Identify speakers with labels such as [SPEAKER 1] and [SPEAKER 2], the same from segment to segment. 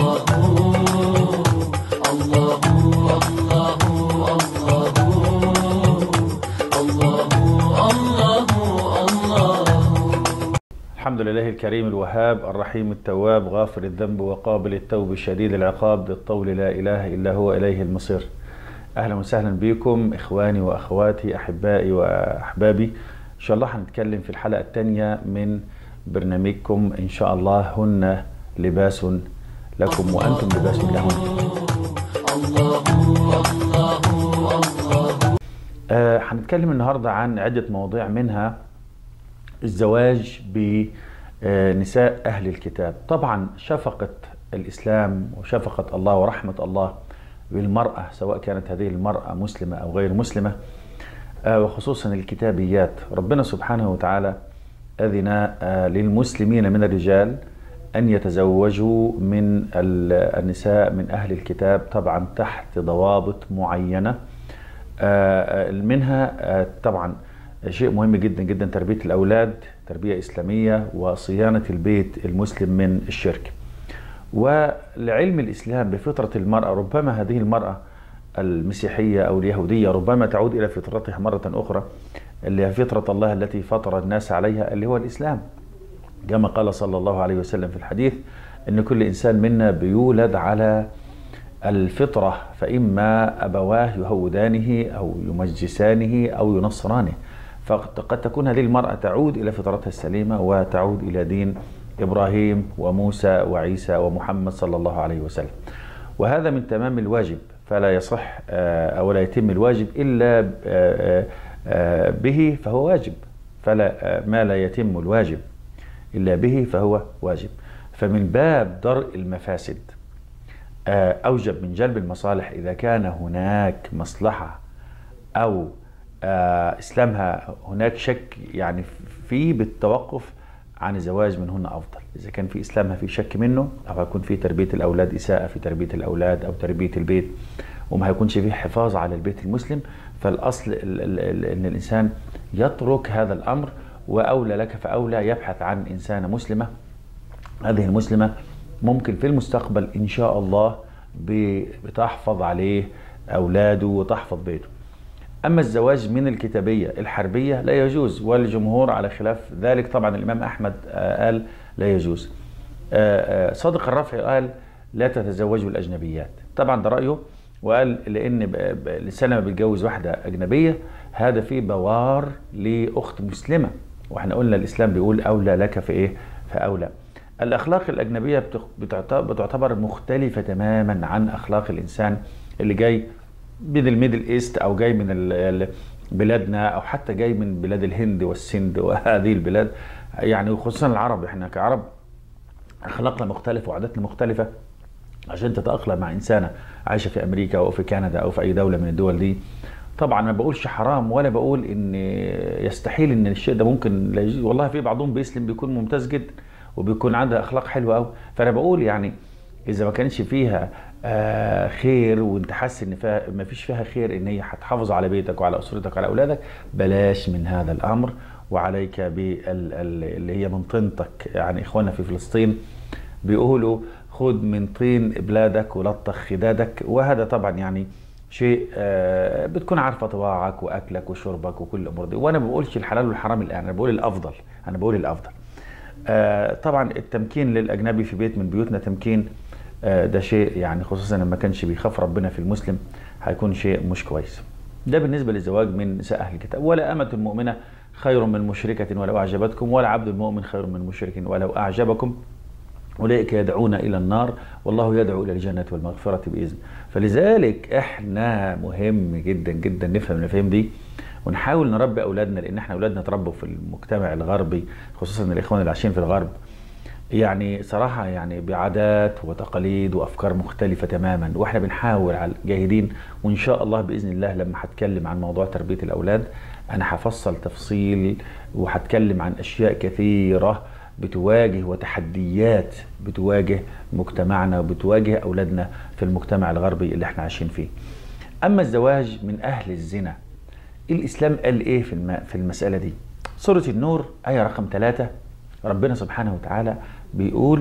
[SPEAKER 1] الحمد لله الكريم الوهاب الرحيم التواب غافر الذنب وقابل التوب شديد العقاب ذي الطول لا إله إلا هو إليه المصير أهلا وسهلا بكم إخواني وأخواتي أحبائي وأحبابي إن شاء الله هنتكلم في الحلقة الثانية من برنامجكم إن شاء الله هن لباس لكم وأنتم لباس لهن آه، هنتكلم النهاردة عن عدة مواضيع منها الزواج بنساء أهل الكتاب طبعا شفقة الإسلام وشفقة الله ورحمة الله بالمرأة سواء كانت هذه المرأة مسلمة أو غير مسلمة آه، وخصوصا الكتابيات ربنا سبحانه وتعالى أذن آه، للمسلمين من الرجال أن يتزوجوا من ال- النساء من أهل الكتاب طبعا تحت ضوابط معينة آه، منها آه، طبعا شيء مهم جدا جدا تربية الأولاد تربية إسلامية وصيانة البيت المسلم من الشرك ولعلم الإسلام بفطرة المرأة ربما هذه المرأة المسيحية أو اليهودية ربما تعود إلى فطرتها مرة أخرى اللي هي فطرة الله التي فطر الناس عليها اللي هو الإسلام كما قال صلى الله عليه وسلم في الحديث أن كل إنسان منا بيولد على الفطرة فإما أبواه يهودانه أو يمجسانه أو ينصرانه فقد تكون هذه المرأة تعود إلى فطرتها السليمة وتعود إلى دين إبراهيم وموسى وعيسى ومحمد صلى الله عليه وسلم وهذا من تمام الواجب فلا يصح آه، أو لا يتم الواجب إلا آه، آه، آه، به فهو واجب فلا آه، ما لا يتم الواجب إلا به فهو واجب فمن باب درء المفاسد آه، أوجب من جلب المصالح إذا كان هناك مصلحة أو آه، إسلامها هناك شك يعني فيه بالتوقف عن الزواج منهن أفضل إذا كان في إسلامها في شك منه أو هيكون في تربية الأولاد إساءة في تربية الأولاد أو تربية البيت وما هيكونش فيه حفاظ على البيت المسلم فالأصل ال- ال- ال- أن الإنسان يترك هذا الأمر وأولى لك فأولى يبحث عن إنسانة مسلمة هذه المسلمة ممكن في المستقبل إن شاء الله ب- بتحفظ عليه أولاده وتحفظ بيته أما الزواج من الكتابية الحربية لا يجوز والجمهور على خلاف ذلك طبعا الإمام أحمد آه، قال لا يجوز آه، آه، صادق الرفع قال لا تتزوجوا الأجنبيات طبعا ده رأيه وقال لأن ب- ب- الإنسان لما بيتجوز واحدة أجنبية هذا فيه بوار لأخت مسلمة واحنا قلنا الإسلام بيقول أولى لك في إيه فأولى الأخلاق الأجنبية بتخ- بتعت- بتعتبر مختلفة تماما عن أخلاق الإنسان اللي جاي من الميدل ايست او جاي من ال- ال- بلادنا او حتى جاي من بلاد الهند والسند وهذه البلاد يعني خصوصا العرب احنا كعرب اخلاقنا مختلفه وعاداتنا مختلفه عشان تتاقلم مع انسانه عايشه في امريكا او في كندا او في اي دوله من الدول دي طبعا ما بقولش حرام ولا بقول ان يستحيل ان الشيء ده ممكن لا يجوز والله في بعضهم بيسلم بيكون ممتاز جدا وبيكون عنده اخلاق حلوه قوي فانا بقول يعني اذا ما كانش فيها آه خير وانت حاسس ان فيها ما فيش فيها خير ان هي هتحافظ على بيتك وعلى اسرتك وعلى اولادك بلاش من هذا الامر وعليك باللي هي من طينتك يعني اخواننا في فلسطين بيقولوا خد من طين بلادك ولطخ خدادك وهذا طبعا يعني شيء آه، بتكون عارفه طباعك واكلك وشربك وكل الامور دي وانا ما بقولش الحلال والحرام الان انا بقول الافضل انا بقول الافضل آه، طبعا التمكين للاجنبي في بيت من بيوتنا تمكين آه، ده شيء يعني خصوصا لما كانش بيخاف ربنا في المسلم هيكون شيء مش كويس ده بالنسبه للزواج من نساء اهل الكتاب ولا امه مؤمنه خير من مشركه ولو اعجبتكم ولا عبد مؤمن خير من مشرك ولو اعجبكم أولئك يدعون إلى النار والله يدعو إلى الجنة والمغفرة بإذن فلذلك إحنا مهم جدا جدا نفهم المفاهيم دي ونحاول نربي أولادنا لأن إحنا أولادنا اتربوا في المجتمع الغربي خصوصا الإخوان اللي عايشين في الغرب يعني صراحة يعني بعادات وتقاليد وأفكار مختلفة تماما وإحنا بنحاول على جاهدين وإن شاء الله بإذن الله لما هتكلم عن موضوع تربية الأولاد أنا هفصل تفصيل وهتكلم عن أشياء كثيرة بتواجه وتحديات بتواجه مجتمعنا وبتواجه أولادنا في المجتمع الغربي اللي احنا عايشين فيه أما الزواج من أهل الزنا الإسلام قال إيه في, الم... في المسألة دي سورة النور آية رقم ثلاثة ربنا سبحانه وتعالى بيقول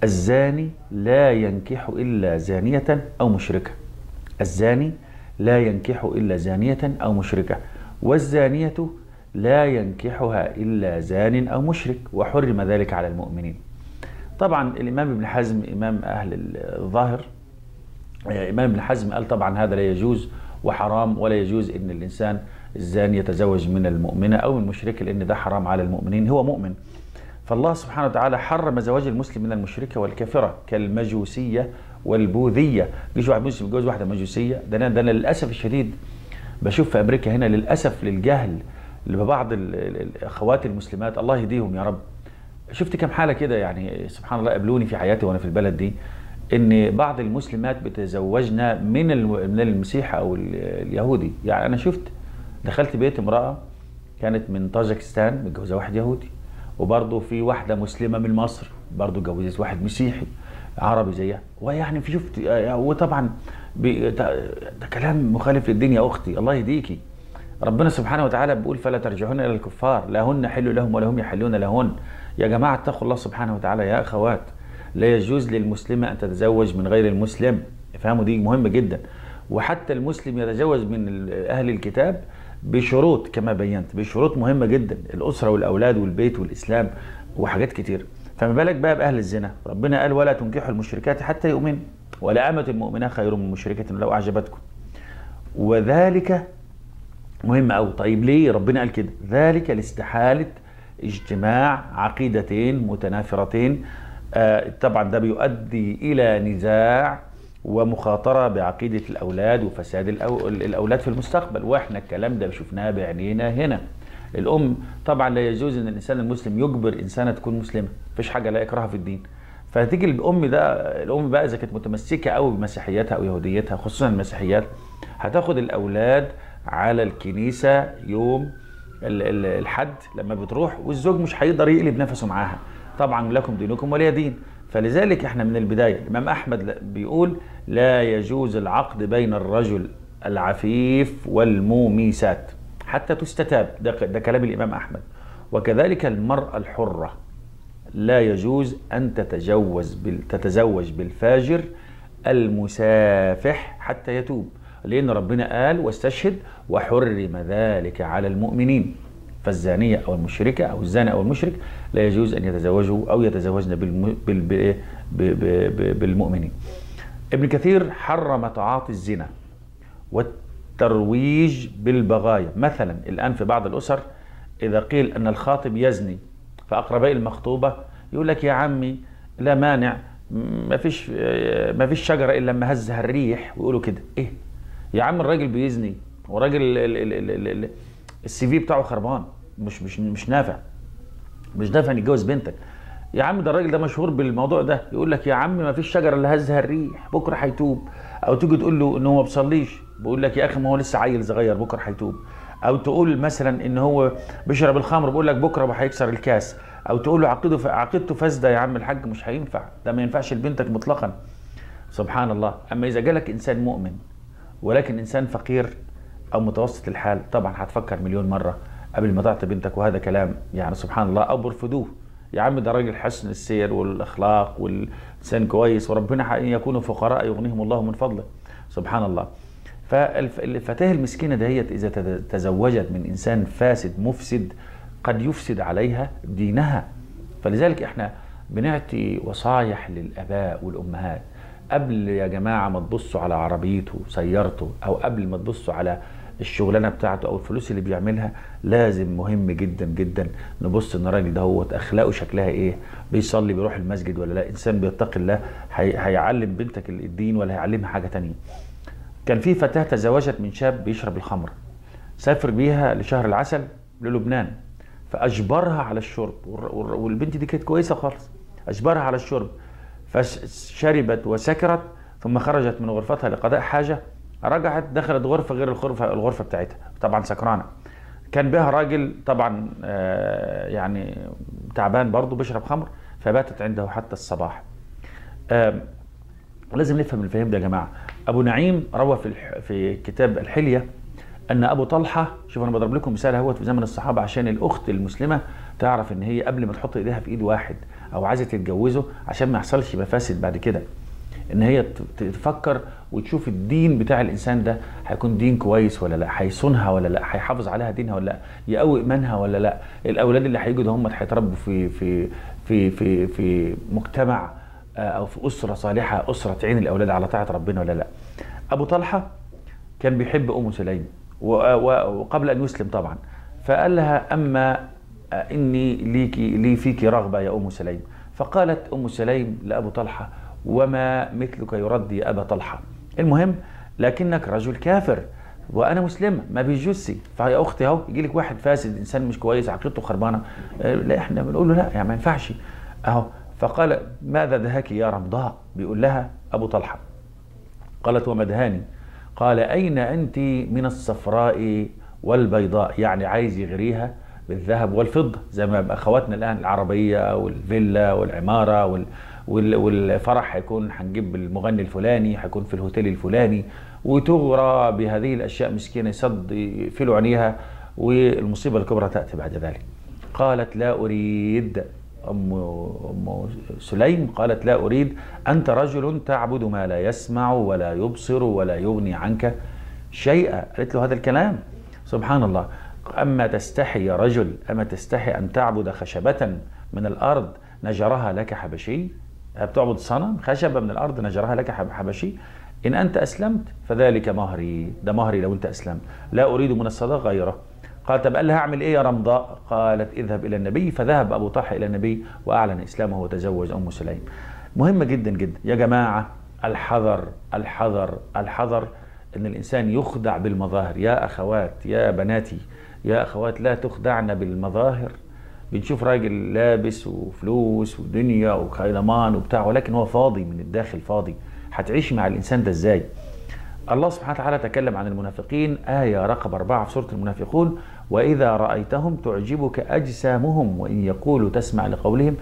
[SPEAKER 1] الزاني لا ينكح إلا زانية أو مشركة الزاني لا ينكح إلا زانية أو مشركة والزانية لا ينكحها إلا زان أو مشرك وحرم ذلك على المؤمنين طبعا الإمام ابن حزم إمام أهل الظاهر إمام ابن حزم قال طبعا هذا لا يجوز وحرام ولا يجوز ان الانسان الزاني يتزوج من المؤمنه او المشركه لان ده حرام على المؤمنين هو مؤمن فالله سبحانه وتعالى حرم زواج المسلم من المشركه والكافره كالمجوسيه والبوذيه يجي واحد مسلم يتجوز واحده مجوسيه ده انا ده انا للاسف الشديد بشوف في امريكا هنا للاسف للجهل لبعض الاخوات المسلمات الله يهديهم يا رب شفت كم حاله كده يعني سبحان الله قابلوني في حياتي وانا في البلد دي ان بعض المسلمات بتزوجنا من من المسيح او اليهودي يعني انا شفت دخلت بيت امراه كانت من طاجكستان متجوزه واحد يهودي وبرضه في واحده مسلمه من مصر برضه جوزت واحد مسيحي عربي زيها ويعني في شفت وطبعا ده كلام مخالف للدين يا اختي الله يهديكي ربنا سبحانه وتعالى بيقول فلا ترجعون الى الكفار لا هن حل لهم ولا هم يحلون لهن يا جماعه اتقوا الله سبحانه وتعالى يا اخوات لا يجوز للمسلمة أن تتزوج من غير المسلم افهموا دي مهمة جدا وحتى المسلم يتزوج من أهل الكتاب بشروط كما بينت بشروط مهمة جدا الأسرة والأولاد والبيت والإسلام وحاجات كتير فما بالك بقى بأهل الزنا ربنا قال ولا تنكحوا المشركات حتى يؤمنوا ولا أمة المؤمنة خير من مشركة لو أعجبتكم وذلك مهم أوي طيب ليه ربنا قال كده ذلك لاستحالة اجتماع عقيدتين متنافرتين آه، طبعا ده بيؤدي الى نزاع ومخاطره بعقيده الاولاد وفساد الاولاد في المستقبل واحنا الكلام ده شفناه بعينينا هنا الام طبعا لا يجوز ان الانسان المسلم يجبر انسانه تكون مسلمه مفيش حاجه لا اكراه في الدين فتيجي الام ده الام بقى اذا كانت متمسكه قوي بمسيحيتها او يهوديتها خصوصا المسيحيات هتاخد الاولاد على الكنيسه يوم الحد لما بتروح والزوج مش هيقدر يقلب نفسه معاها طبعا لكم دينكم ولي دين فلذلك احنا من البدايه الامام احمد بيقول لا يجوز العقد بين الرجل العفيف والموميسات حتى تستتاب ده, ده كلام الامام احمد وكذلك المراه الحره لا يجوز ان تتجوز بال تتزوج بالفاجر المسافح حتى يتوب لان ربنا قال واستشهد وحرم ذلك على المؤمنين فالزانية أو المشركة أو الزاني أو المشرك لا يجوز أن يتزوجوا أو يتزوجن بالمؤمنين ابن كثير حرم تعاطي الزنا والترويج بالبغايا مثلا الآن في بعض الأسر إذا قيل أن الخاطب يزني فأقرباء المخطوبة يقول لك يا عمي لا مانع ما فيش ما فيش شجره الا لما هزها الريح ويقولوا كده ايه يا عم الراجل بيزني وراجل السي في بتاعه خربان مش مش مش نافع مش نافع ان يتجوز بنتك يا عم ده الراجل ده مشهور بالموضوع ده يقول لك يا عم ما فيش شجره اللي هزها الريح بكره هيتوب او تيجي تقول له ان هو ما بيصليش بيقول لك يا اخي ما هو لسه عيل صغير بكره هيتوب او تقول مثلا ان هو بيشرب الخمر بيقول لك بكره هيكسر الكاس او تقول له عقيدته عقيدته فاسده يا عم الحاج مش هينفع ده ما ينفعش لبنتك مطلقا سبحان الله اما اذا جالك انسان مؤمن ولكن انسان فقير او متوسط الحال طبعا هتفكر مليون مره قبل ما تعطي بنتك وهذا كلام يعني سبحان الله او برفضوه يا عم ده راجل حسن السير والاخلاق والانسان كويس وربنا ان يكونوا فقراء يغنيهم الله من فضله سبحان الله فالفتاه المسكينه دهيت اذا تزوجت من انسان فاسد مفسد قد يفسد عليها دينها فلذلك احنا بنعطي وصايح للاباء والامهات قبل يا جماعه ما تبصوا على عربيته سيارته او قبل ما تبصوا على الشغلانه بتاعته او الفلوس اللي بيعملها لازم مهم جدا جدا نبص ان الراجل ده هو اخلاقه شكلها ايه بيصلي بيروح المسجد ولا لا انسان بيتقي الله هي... هيعلم بنتك الدين ولا هيعلمها حاجه تانية كان في فتاه تزوجت من شاب بيشرب الخمر سافر بيها لشهر العسل للبنان فاجبرها على الشرب والبنت دي كانت كويسه خالص اجبرها على الشرب فشربت وسكرت ثم خرجت من غرفتها لقضاء حاجه رجعت دخلت غرفه غير الغرفه الغرفه بتاعتها طبعا سكرانه كان بها راجل طبعا آه، يعني تعبان برضه بيشرب خمر فباتت عنده حتى الصباح لازم نفهم الفهم ده يا جماعه ابو نعيم روى في في كتاب الحليه ان ابو طلحه شوف انا بضرب لكم مثال اهوت في زمن الصحابه عشان الاخت المسلمه تعرف ان هي قبل ما تحط ايديها في ايد واحد او عايزه تتجوزه عشان ما يحصلش مفاسد بعد كده ان هي ت- تفكر وتشوف الدين بتاع الانسان ده هيكون دين كويس ولا لا هيصونها ولا لا هيحافظ عليها دينها ولا لا يقوي ايمانها ولا لا الاولاد اللي هيجوا ده هم هيتربوا في في في في في مجتمع آه، او في اسره صالحه اسره تعين الاولاد على طاعه ربنا ولا لا ابو طلحه كان بيحب ام سليم و- و- وقبل ان يسلم طبعا فقال لها اما اني ليكي لي فيك رغبه يا ام سليم فقالت ام سليم لابو طلحه وما مثلك يرد يا ابا طلحه المهم لكنك رجل كافر وانا مسلمه ما بيجوزي فيا اختي اهو يجي لك واحد فاسد انسان مش كويس عقيدته خربانه آه، لا احنا بنقول له لا يعني ما ينفعش اهو فقال ماذا دهاك يا رمضاء بيقول لها ابو طلحه قالت وما دهاني قال أين أنت من الصفراء والبيضاء يعني عايز يغريها بالذهب والفضة زي ما أخواتنا الآن العربية والفيلا والعمارة وال وال- والفرح هيكون هنجيب المغني الفلاني هيكون في الهوتيل الفلاني وتغرى بهذه الأشياء مسكينة يصد يقفلوا عينيها والمصيبة الكبرى تأتي بعد ذلك قالت لا أريد أم, أم سليم قالت لا أريد أنت رجل تعبد ما لا يسمع ولا يبصر ولا يغني عنك شيئا قالت له هذا الكلام سبحان الله أما تستحي يا رجل أما تستحي أن تعبد خشبة من الأرض نجرها لك حبشي بتعبد صنم خشبة من الأرض نجرها لك حب- حبشي إن أنت أسلمت فذلك مهري ده مهري لو أنت أسلمت لا أريد من الصدقة غيره قال طب قال لها اعمل ايه يا رمضاء؟ قالت اذهب الى النبي فذهب ابو طلحه الى النبي واعلن اسلامه وتزوج ام سليم. مهمه جدا جدا يا جماعه الحذر الحذر الحذر ان الانسان يخدع بالمظاهر يا اخوات يا بناتي يا اخوات لا تخدعن بالمظاهر بنشوف راجل لابس وفلوس ودنيا وخيلمان وبتاع ولكن هو فاضي من الداخل فاضي هتعيش مع الانسان ده ازاي؟ الله سبحانه وتعالى تكلم عن المنافقين آية رقم أربعة في سورة المنافقون وإذا رأيتهم تعجبك أجسامهم وإن يقولوا تسمع لقولهم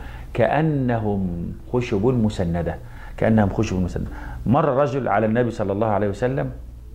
[SPEAKER 1] كأنهم خشب مسندة كأنهم خشب مسندة مر رجل على النبي صلى الله عليه وسلم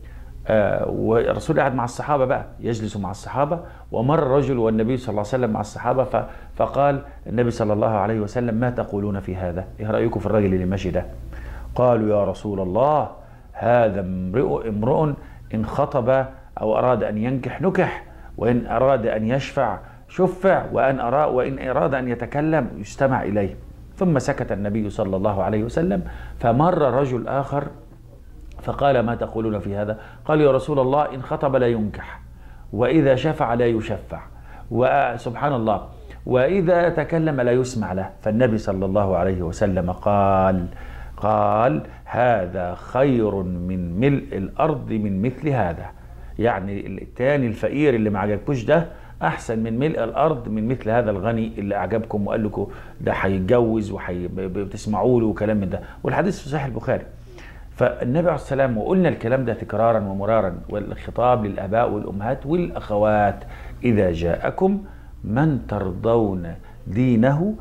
[SPEAKER 1] آه والرسول قاعد مع الصحابة بقى يجلس مع الصحابة ومر رجل والنبي صلى الله عليه وسلم مع الصحابة ف- فقال النبي صلى الله عليه وسلم ما تقولون في هذا إيه رأيكم في الرجل اللي ماشي ده قالوا يا رسول الله هذا امرؤ امرؤ إن خطب أو أراد أن ينكح نكح وإن أراد أن يشفع شفع وأن أرى وإن أراد أن يتكلم يستمع إليه ثم سكت النبي صلى الله عليه وسلم فمر رجل آخر فقال ما تقولون في هذا قال يا رسول الله إن خطب لا ينكح وإذا شفع لا يشفع وسبحان الله وإذا تكلم لا يسمع له فالنبي صلى الله عليه وسلم قال قال هذا خير من ملء الأرض من مثل هذا يعني التاني الفقير اللي ما عجبكوش ده احسن من ملء الارض من مثل هذا الغني اللي اعجبكم وقال لكم ده هيتجوز وبتسمعوا له وكلام من ده والحديث في صحيح البخاري فالنبي عليه السلام وقلنا الكلام ده تكرارا ومرارا والخطاب للاباء والامهات والاخوات اذا جاءكم من ترضون دينه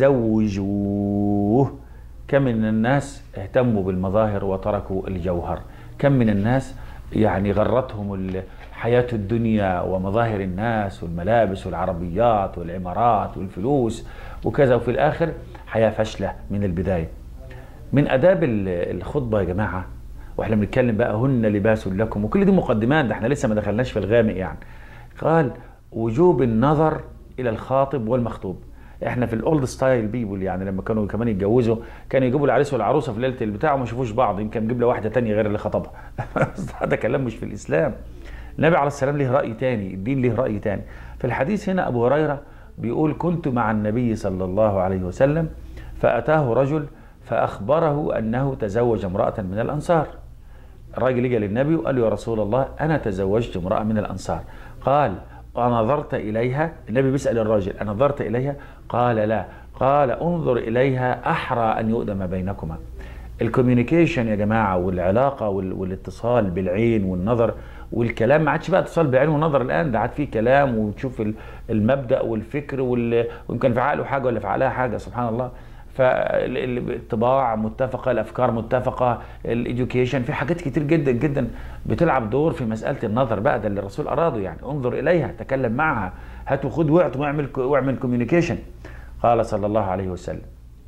[SPEAKER 1] فزوجوه كم من الناس اهتموا بالمظاهر وتركوا الجوهر كم من الناس يعني غرتهم ال- حياة الدنيا ومظاهر الناس والملابس والعربيات والعمارات والفلوس وكذا وفي الآخر حياة فاشلة من البداية من آداب ال- الخطبة يا جماعة واحنا بنتكلم بقى هن لباس لكم وكل دي مقدمات ده احنا لسه ما دخلناش في الغامق يعني قال وجوب النظر الى الخاطب والمخطوب احنا في الاولد ستايل بيبول يعني لما كانوا كمان يتجوزوا كانوا يجيبوا العريس والعروسه في ليله البتاع وما يشوفوش بعض يمكن يجيب له واحده تانية غير اللي خطبها هذا كلام مش في الاسلام النبي عليه السلام له راي تاني الدين له راي تاني في الحديث هنا ابو هريره بيقول كنت مع النبي صلى الله عليه وسلم فاتاه رجل فاخبره انه تزوج امراه من الانصار الراجل اجى للنبي وقال له يا رسول الله انا تزوجت امراه من الانصار قال ونظرت اليها النبي بيسال الراجل انظرت اليها قال لا قال انظر اليها احرى ان يؤدم بينكما الكوميونيكيشن يا جماعه والعلاقه وال- والاتصال بالعين والنظر والكلام ما عادش بقى اتصال بالعين والنظر الان ده عاد فيه كلام وتشوف ال- المبدا والفكر وال- ويمكن في عقله حاجه ولا في عقلها حاجه سبحان الله فالطباع متفقه الافكار متفقه الاديوكيشن في حاجات كتير جدا جدا بتلعب دور في مساله النظر بقى ده اللي الرسول اراده يعني انظر اليها تكلم معها هات وخد واعط واعمل واعمل كوميونيكيشن قال صلى الله عليه وسلم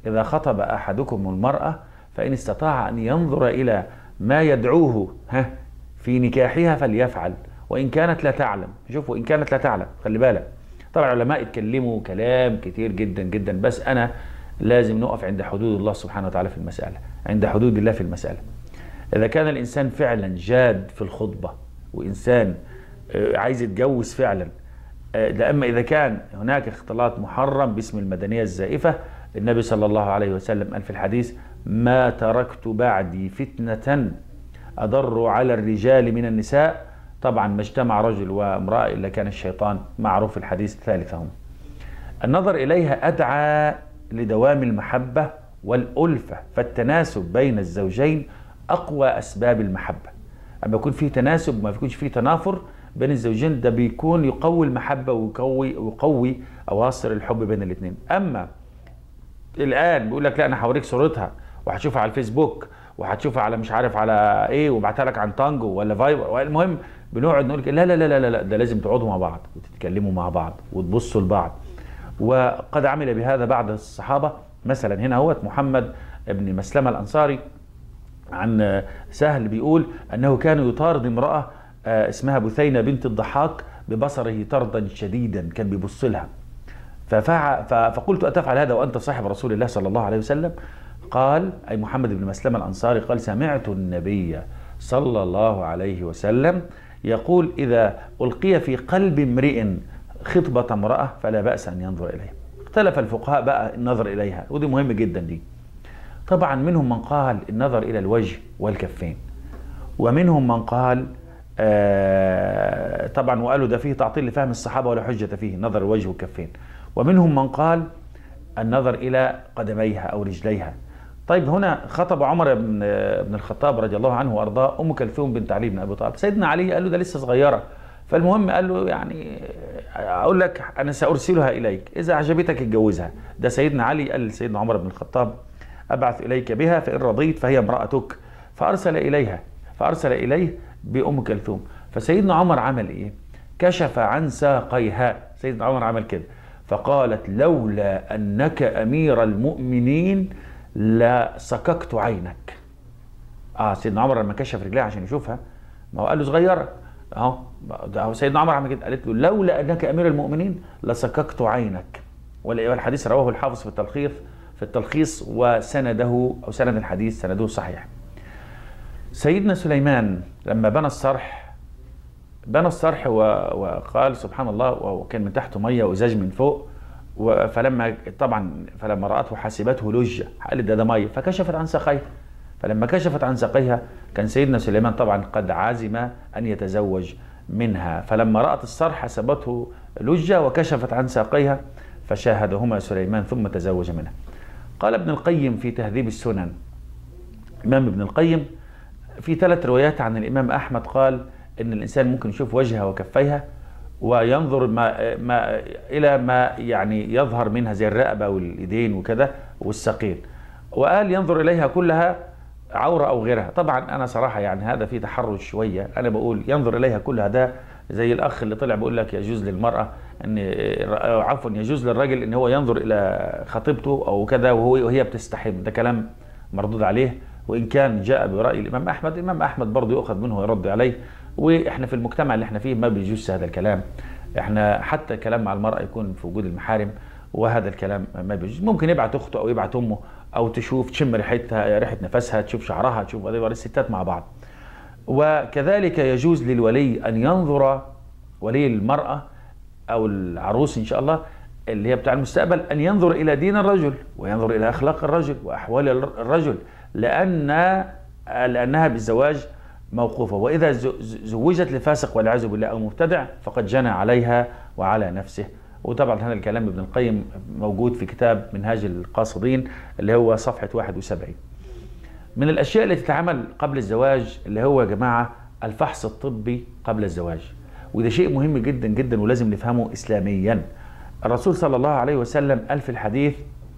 [SPEAKER 1] إذا خطب أحدكم المرأة فإن استطاع أن ينظر إلى ما يدعوه ها في نكاحها فليفعل وإن كانت لا تعلم شوفوا إن كانت لا تعلم خلي بالك طبعا العلماء اتكلموا كلام كتير جدا جدا بس أنا لازم نقف عند حدود الله سبحانه وتعالى في المسألة عند حدود الله في المسألة إذا كان الإنسان فعلا جاد في الخطبة وإنسان آه، عايز يتجوز فعلا آه، أما إذا كان هناك اختلاط محرم باسم المدنية الزائفة النبي صلى الله عليه وسلم قال في الحديث ما تركت بعدي فتنة أضر على الرجال من النساء طبعا ما اجتمع رجل وامرأة إلا كان الشيطان معروف الحديث ثالثهم النظر إليها أدعى لدوام المحبة والألفة فالتناسب بين الزوجين أقوى أسباب المحبة أما يكون في تناسب وما يكونش في تنافر بين الزوجين ده بيكون يقوي المحبة ويقوي ويقوي أواصر الحب بين الاثنين أما الآن بيقول لك لا أنا هوريك صورتها وهتشوفها على الفيسبوك وهتشوفها على مش عارف على ايه وبعتها لك عن تانجو ولا فايبر المهم بنقعد نقول لا لا لا لا لا ده لازم تقعدوا مع بعض وتتكلموا مع بعض وتبصوا لبعض وقد عمل بهذا بعض الصحابه مثلا هنا هو محمد بن مسلمه الانصاري عن سهل بيقول انه كان يطارد امراه آه، اسمها بثينه بنت الضحاك ببصره طردا شديدا كان بيبص لها فقلت اتفعل هذا وانت صاحب رسول الله صلى الله عليه وسلم قال أي محمد بن مسلم الأنصاري قال سمعت النبي صلى الله عليه وسلم يقول إذا ألقي في قلب امرئ خطبة امرأة فلا بأس أن ينظر إليها اختلف الفقهاء بقى النظر إليها ودي مهم جدا دي طبعا منهم من قال النظر إلى الوجه والكفين ومنهم من قال آه طبعا وقالوا ده فيه تعطيل لفهم الصحابة ولا حجة فيه نظر الوجه والكفين ومنهم من قال النظر إلى قدميها أو رجليها طيب هنا خطب عمر بن بن الخطاب رضي الله عنه وارضاه ام كلثوم بنت علي بن ابي طالب سيدنا علي قال له ده لسه صغيره فالمهم قال له يعني اقول لك انا سارسلها اليك اذا اعجبتك اتجوزها ده سيدنا علي قال لسيدنا عمر بن الخطاب ابعث اليك بها فان رضيت فهي امراتك فارسل اليها فارسل اليه بام كلثوم فسيدنا عمر عمل ايه كشف عن ساقيها سيدنا عمر عمل كده فقالت لولا انك امير المؤمنين لا سككت عينك اه سيدنا عمر لما كشف رجليها عشان يشوفها ما هو قال له صغيره اهو سيدنا عمر عمل كده قالت له لولا انك امير المؤمنين لسككت عينك والحديث رواه الحافظ في التلخيص في التلخيص وسنده او سند الحديث سنده صحيح سيدنا سليمان لما بنى الصرح بنى الصرح وقال سبحان الله وكان من تحته ميه وازاج من فوق فلما طبعا فلما رأته حسبته لجة قالت ده ده مية فكشفت عن ساقيها فلما كشفت عن ساقيها كان سيدنا سليمان طبعا قد عزم أن يتزوج منها فلما رأت الصرح حسبته لجة وكشفت عن ساقيها فشاهدهما سليمان ثم تزوج منها قال ابن القيم في تهذيب السنن الإمام ابن القيم في ثلاث روايات عن الإمام أحمد قال إن الإنسان ممكن يشوف وجهها وكفيها وينظر ما ما الى ما يعني يظهر منها زي الرقبه والايدين وكذا والساقين وقال ينظر اليها كلها عوره او غيرها طبعا انا صراحه يعني هذا في تحرش شويه انا بقول ينظر اليها كلها ده زي الاخ اللي طلع بيقول لك يجوز للمراه ان عفوا يجوز للراجل ان هو ينظر الى خطيبته او كذا وهو وهي بتستحم ده كلام مردود عليه وان كان جاء براي الامام احمد الامام احمد برضه يؤخذ منه ويرد عليه واحنا في المجتمع اللي احنا فيه ما بيجوز هذا الكلام احنا حتى الكلام مع المرأة يكون في وجود المحارم وهذا الكلام ما بيجوز ممكن يبعت اخته او يبعت امه او تشوف تشم ريحتها ريحه نفسها تشوف شعرها تشوف الستات مع بعض وكذلك يجوز للولي ان ينظر ولي المراه او العروس ان شاء الله اللي هي بتاع المستقبل ان ينظر الى دين الرجل وينظر الى اخلاق الرجل واحوال الرجل لان لانها بالزواج موقوفة وإذا زوجت لفاسق والعياذ بالله أو مبتدع فقد جنى عليها وعلى نفسه وطبعا هذا الكلام ابن القيم موجود في كتاب منهاج القاصدين اللي هو صفحة 71 من الأشياء التي تتعمل قبل الزواج اللي هو يا جماعة الفحص الطبي قبل الزواج وده شيء مهم جدا جدا ولازم نفهمه إسلاميا الرسول صلى الله عليه وسلم قال في الحديث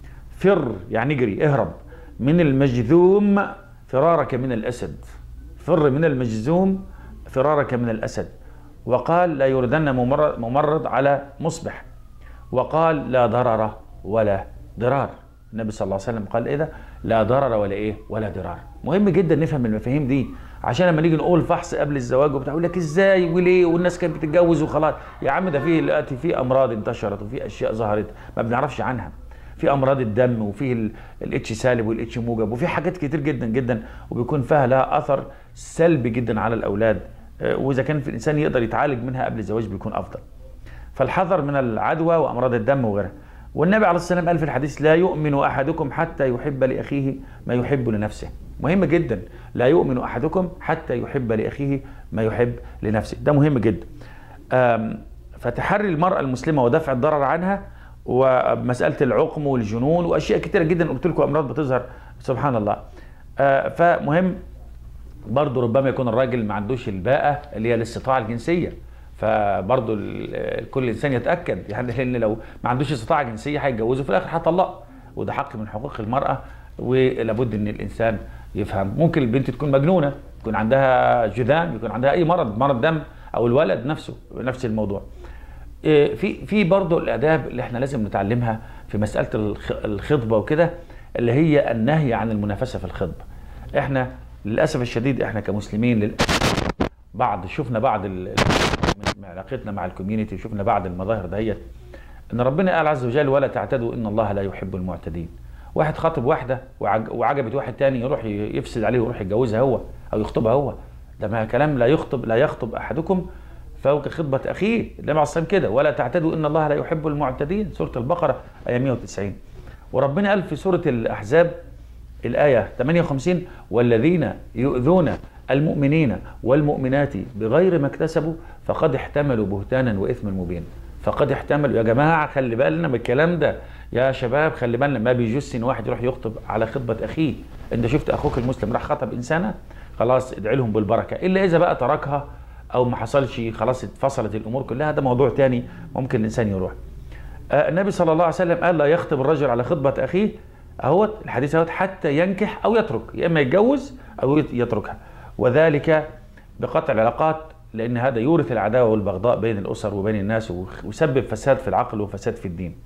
[SPEAKER 1] فر يعني اجري اهرب من المجذوم فرارك من الأسد فر من المجزوم فرارك من الأسد وقال لا يردن ممرض على مصبح وقال لا ضرر ولا ضرار النبي صلى الله عليه وسلم قال ايه ده لا ضرر ولا ايه ولا ضرار مهم جدا نفهم المفاهيم دي عشان لما نيجي نقول فحص قبل الزواج وبتاع يقول لك ازاي وليه والناس كانت بتتجوز وخلاص يا عم ده في دلوقتي في امراض انتشرت وفي اشياء ظهرت ما بنعرفش عنها في امراض الدم وفي الاتش سالب والاتش موجب وفي حاجات كتير جدا جدا وبيكون فيها لها اثر سلبي جدا على الاولاد آه، واذا كان في الانسان يقدر يتعالج منها قبل الزواج بيكون افضل فالحذر من العدوى وامراض الدم وغيرها والنبي عليه الصلاه والسلام قال في الحديث لا يؤمن احدكم حتى يحب لاخيه ما يحب لنفسه مهم جدا لا يؤمن احدكم حتى يحب لاخيه ما يحب لنفسه ده مهم جدا آم، فتحري المراه المسلمه ودفع الضرر عنها ومساله العقم والجنون واشياء كتيره جدا قلت لكم امراض بتظهر سبحان الله آه، فمهم برضه ربما يكون الراجل ما عندوش الباءة اللي هي الاستطاعة الجنسية فبرضه ال- كل انسان يتاكد يعني لان لو ما عندوش استطاعه جنسيه هيتجوزه في الاخر هيطلقه وده حق من حقوق المراه ولابد ان الانسان يفهم ممكن البنت تكون مجنونه يكون عندها جذام يكون عندها اي مرض مرض دم او الولد نفسه نفس الموضوع إيه، في في برضه الاداب اللي احنا لازم نتعلمها في مساله الخ- الخطبه وكده اللي هي النهي عن المنافسه في الخطبه احنا للاسف الشديد احنا كمسلمين للاسف بعض شفنا بعض ال- ال- من علاقتنا مع الكوميونتي شفنا بعض المظاهر دهيت ان ربنا قال عز وجل ولا تعتدوا ان الله لا يحب المعتدين واحد خاطب واحده وعج- وعجبت واحد تاني يروح ي- يفسد عليه ويروح يتجوزها هو او يخطبها هو ده ما كلام لا يخطب لا يخطب احدكم فوق خطبة أخيه النبي عليه الصلاة والسلام كده ولا تعتدوا إن الله لا يحب المعتدين سورة البقرة آية 190 وربنا قال في سورة الأحزاب الآية 58 والذين يؤذون المؤمنين والمؤمنات بغير ما اكتسبوا فقد احتملوا بهتانا وإثما مبينا فقد احتملوا يا جماعة خلي بالنا من الكلام ده يا شباب خلي بالنا ما بيجوز ان واحد يروح يخطب على خطبة أخيه أنت شفت أخوك المسلم راح خطب إنسانة خلاص ادعي لهم بالبركة إلا إذا بقى تركها او ما حصلش خلاص اتفصلت الامور كلها ده موضوع تاني ممكن الانسان يروح آه، النبي صلى الله عليه وسلم قال لا يخطب الرجل على خطبه اخيه اهوت الحديث اهوت حتى ينكح او يترك يا اما يتجوز او يت- يتركها وذلك بقطع العلاقات لان هذا يورث العداوه والبغضاء بين الاسر وبين الناس ويخ- ويسبب فساد في العقل وفساد في الدين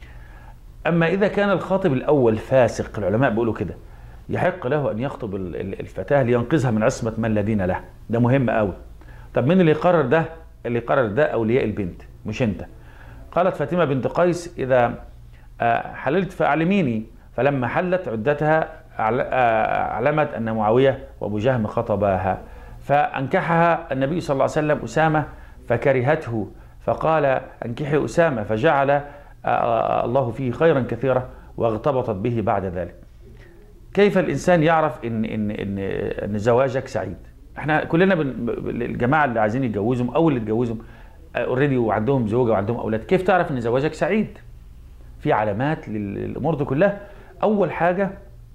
[SPEAKER 1] اما اذا كان الخاطب الاول فاسق العلماء بيقولوا كده يحق له ان يخطب ال- ال- الفتاه لينقذها من عصمه من لا دين له ده مهم قوي طب مين اللي يقرر ده اللي يقرر ده اولياء البنت مش انت قالت فاطمه بنت قيس اذا آه، حللت فاعلميني فلما حلت عدتها أعل- آه، اعلمت ان معاويه وابو جهم خطباها فانكحها النبي صلى الله عليه وسلم اسامه فكرهته فقال انكحي اسامه فجعل آه، آه، الله فيه خيرا كثيرا واغتبطت به بعد ذلك كيف الانسان يعرف ان ان ان ان زواجك سعيد احنا كلنا بن... ب- الجماعه اللي عايزين يتجوزهم او اللي اتجوزهم اوريدي وعندهم زوجه وعندهم اولاد كيف تعرف ان زواجك سعيد في علامات لل- للامور دي كلها اول حاجه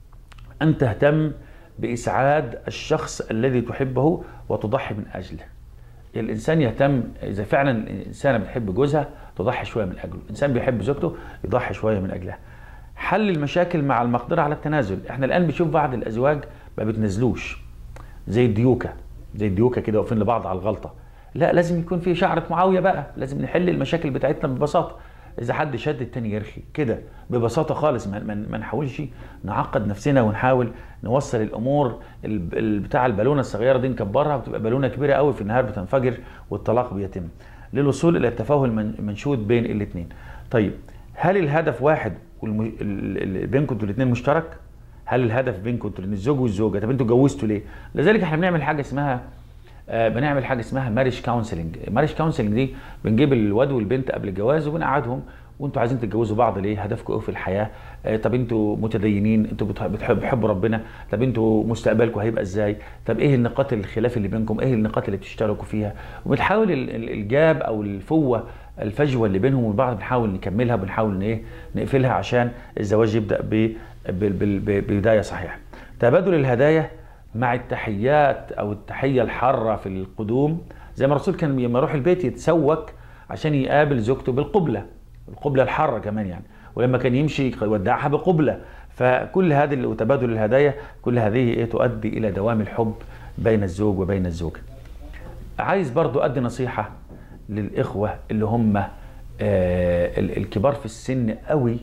[SPEAKER 1] ان تهتم باسعاد الشخص الذي تحبه وتضحي من اجله الانسان يهتم اذا فعلا الانسانه بتحب جوزها تضحي شويه من اجله الانسان بيحب زوجته يضحي شويه من اجلها حل المشاكل مع المقدره على التنازل احنا الان بنشوف بعض الازواج ما بتنزلوش زي الديوكه زي الديوكه كده واقفين لبعض على الغلطه لا لازم يكون في شعره معاويه بقى لازم نحل المشاكل بتاعتنا ببساطه اذا حد شد التاني يرخي كده ببساطه خالص ما, ما, ما نحاولش نعقد نفسنا ونحاول نوصل الامور ال- ال- بتاع البالونه الصغيره دي نكبرها بتبقى بالونه كبيره قوي في النهايه بتنفجر والطلاق بيتم للوصول الى التفاهم المن- المنشود بين الاثنين طيب هل الهدف واحد والم... ال- ال- بينكم انتوا الاثنين مشترك هل الهدف بينكم انتوا الاثنين الزوج والزوجه طب انتوا اتجوزتوا ليه لذلك احنا بنعمل حاجه اسمها آه، بنعمل حاجه اسمها ماريج كونسلنج ماريج كونسلنج دي بنجيب الواد والبنت قبل الجواز وبنقعدهم وانتوا عايزين تتجوزوا بعض ليه هدفكم ايه في الحياه آه، طب انتوا متدينين انتوا بتح- بتحب بتحبوا ربنا طب انتوا مستقبلكم هيبقى ازاي طب ايه النقاط الخلاف اللي بينكم ايه النقاط اللي بتشتركوا فيها وبنحاول ال- ال- الجاب او الفوه الفجوه اللي بينهم وبين بعض بنحاول نكملها بنحاول ان ايه نقفلها عشان الزواج يبدا ب- بال- بال- ببدايه صحيحه تبادل الهدايا مع التحيات او التحيه الحاره في القدوم زي ما الرسول كان لما يروح البيت يتسوك عشان يقابل زوجته بالقبله القبله الحاره كمان يعني ولما كان يمشي يودعها بقبله فكل هذه ال- وتبادل الهدايا كل هذه ايه تؤدي الى دوام الحب بين الزوج وبين الزوجه عايز برضو ادي نصيحه للاخوه اللي هم آه ال- الكبار في السن قوي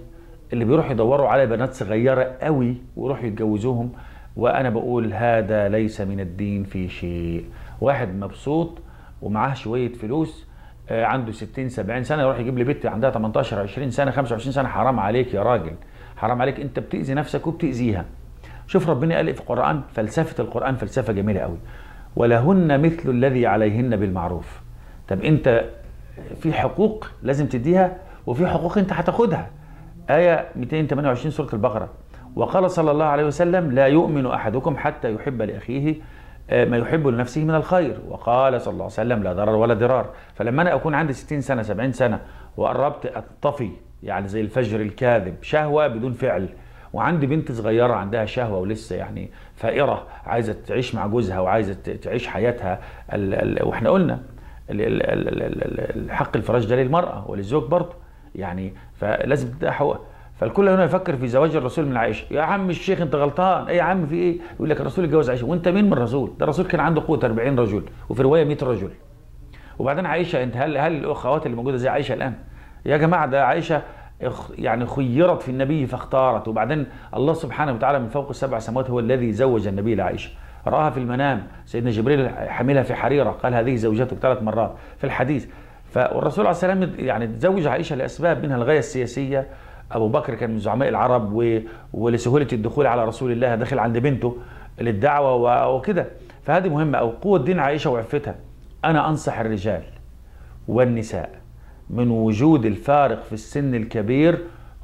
[SPEAKER 1] اللي بيروحوا يدوروا على بنات صغيره قوي ويروحوا يتجوزوهم وانا بقول هذا ليس من الدين في شيء واحد مبسوط ومعاه شويه فلوس آه، عنده 60 70 سنه يروح يجيب لي بنت عندها 18 20 سنه 25 سنه حرام عليك يا راجل حرام عليك انت بتاذي نفسك وبتاذيها شوف ربنا قال إيه في القران فلسفه القران فلسفه جميله قوي ولهن مثل الذي عليهن بالمعروف طب انت في حقوق لازم تديها وفي حقوق انت هتاخدها آية 228 سورة البقرة وقال صلى الله عليه وسلم لا يؤمن أحدكم حتى يحب لأخيه آه، ما يحب لنفسه من الخير وقال صلى الله عليه وسلم لا ضرر ولا ضرار فلما أنا أكون عندي 60 سنة 70 سنة وقربت أطفي يعني زي الفجر الكاذب شهوة بدون فعل وعندي بنت صغيرة عندها شهوة ولسه يعني فائرة عايزة تعيش مع جوزها وعايزة تعيش حياتها ال ال واحنا قلنا ال- ال- ال- ال- ال- الحق الفراش ده للمرأة وللزوج برضه يعني فلازم تديها حقوق فالكل هنا يفكر في زواج الرسول من عائشة يا عم الشيخ انت غلطان ايه يا عم في ايه يقول لك الرسول اتجوز عائشة وانت مين من الرسول ده الرسول كان عنده قوة 40 رجل وفي رواية 100 رجل وبعدين عائشة انت هل هل الاخوات اللي موجودة زي عائشة الان يا جماعة ده عائشة اخ- يعني خيرت في النبي فاختارت وبعدين الله سبحانه وتعالى من فوق السبع سماوات هو الذي زوج النبي لعائشة رآها في المنام سيدنا جبريل حملها في حريرة قال هذه زوجتك ثلاث مرات في الحديث فالرسول عليه السلام يعني تزوج عائشة لأسباب منها الغاية السياسية أبو بكر كان من زعماء العرب و... ولسهولة الدخول على رسول الله دخل عند بنته للدعوة و... وكده فهذه مهمة أو قوة دين عائشة وعفتها أنا أنصح الرجال والنساء من وجود الفارق في السن الكبير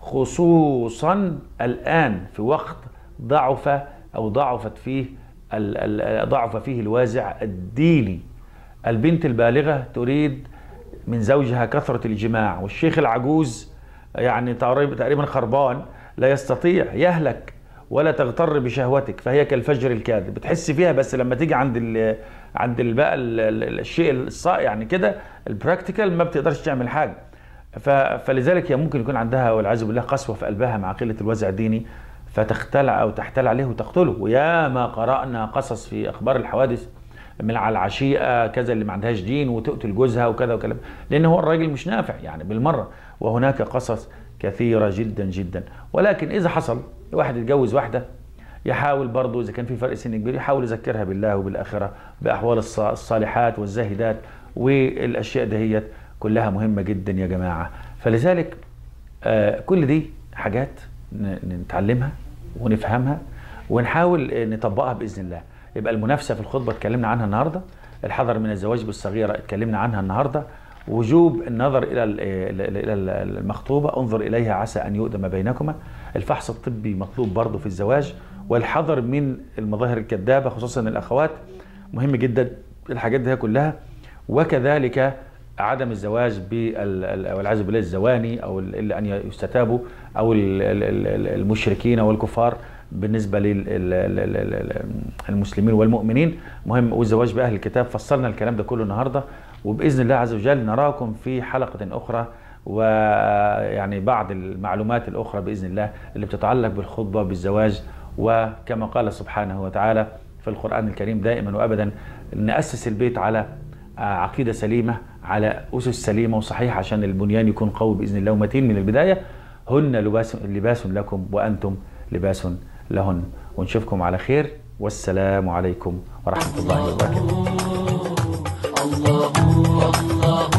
[SPEAKER 1] خصوصا الآن في وقت ضعف أو ضعفت فيه ال- ال- ضعف فيه الوازع الديني البنت البالغة تريد من زوجها كثرة الجماع والشيخ العجوز يعني تقريبا تقريبا خربان لا يستطيع يهلك ولا تغتر بشهوتك فهي كالفجر الكاذب بتحس فيها بس لما تيجي عند ال عند ال بقى ال- ال- الشيء الصا يعني كده البراكتيكال ما بتقدرش تعمل حاجه ف- فلذلك هي ممكن يكون عندها والعياذ بالله قسوه في قلبها مع قله الوازع الديني فتختلع او تحتال عليه وتقتله ويا ما قرانا قصص في اخبار الحوادث من على العشيقه كذا اللي ما عندهاش دين وتقتل جوزها وكذا وكلام لان هو الراجل مش نافع يعني بالمره وهناك قصص كثيره جدا جدا ولكن اذا حصل واحد يتجوز واحده يحاول برضه اذا كان في فرق سن كبير يحاول يذكرها بالله وبالاخره باحوال الص- الصالحات والزاهدات والاشياء دهيت كلها مهمه جدا يا جماعه فلذلك آه، كل دي حاجات ن- نتعلمها ونفهمها ونحاول آه، نطبقها باذن الله يبقى المنافسه في الخطبه اتكلمنا عنها النهارده الحذر من الزواج بالصغيره اتكلمنا عنها النهارده وجوب النظر الى ال- ال- الى ال- المخطوبه انظر اليها عسى ان يؤدم بينكما الفحص الطبي مطلوب برضه في الزواج والحذر من المظاهر الكذابه خصوصا الاخوات مهم جدا الحاجات دي كلها وكذلك عدم الزواج بال والعياذ بالله الزواني او ال- الا ان يستتابوا او ال- ال- ال- المشركين والكفار بالنسبه للمسلمين والمؤمنين مهم والزواج باهل الكتاب فصلنا الكلام ده كله النهارده وباذن الله عز وجل نراكم في حلقه اخرى ويعني بعض المعلومات الاخرى باذن الله اللي بتتعلق بالخطبه بالزواج وكما قال سبحانه وتعالى في القران الكريم دائما وابدا ناسس البيت على عقيده سليمه على اسس سليمه وصحيحه عشان البنيان يكون قوي باذن الله ومتين من البدايه هن لباس لباس لكم وانتم لباس لهن ونشوفكم على خير والسلام عليكم ورحمه الله وبركاته
[SPEAKER 2] الله الله